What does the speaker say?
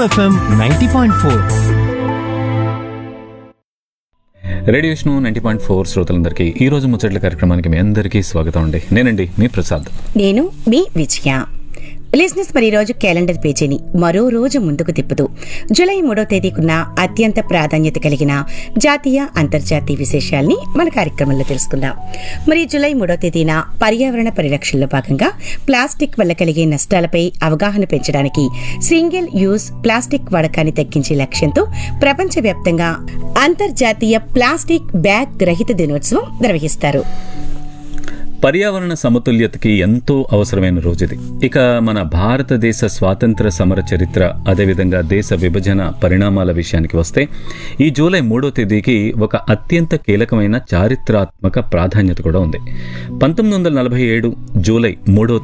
FM ninety point four radio Vishnu ninety point four శ్రోతలందరికీ ఈ రోజు ముచ్చట్ల కార్యక్రమానికి మీ అందరికీ స్వాగతం అండి నేనండి మీ ప్రసాద్ నేను మీ విజయ లిజినెస్ మరి ఈ రోజు క్యాలెండర్ పేజీని మరో రోజు ముందుకు తిప్పుతూ జూలై మూడో తేదీకున్న అత్యంత ప్రాధాన్యత కలిగిన జాతీయ అంతర్జాతీయ విశేషాల్ని మన కార్యక్రమంలో తెలుసుకుందాం మరి జూలై మూడో తేదీన పర్యావరణ పరిరక్షణలో భాగంగా ప్లాస్టిక్ వల్ల కలిగే నష్టాలపై అవగాహన పెంచడానికి సింగిల్ యూజ్ ప్లాస్టిక్ వాడకాన్ని తగ్గించే లక్ష్యంతో ప్రపంచవ్యాప్తంగా అంతర్జాతీయ ప్లాస్టిక్ బ్యాగ్ రహిత దినోత్సవం నిర్వహిస్తారు పర్యావరణ సమతుల్యతకి ఎంతో అవసరమైన రోజు ఇది ఇక మన భారతదేశ స్వాతంత్ర సమర చరిత్ర అదేవిధంగా దేశ విభజన పరిణామాల విషయానికి వస్తే ఈ జూలై మూడో తేదీకి ఒక అత్యంత కీలకమైన చారిత్రాత్మక ప్రాధాన్యత కూడా ఉంది పంతొమ్మిది వందల నలభై ఏడు జూలై మూడో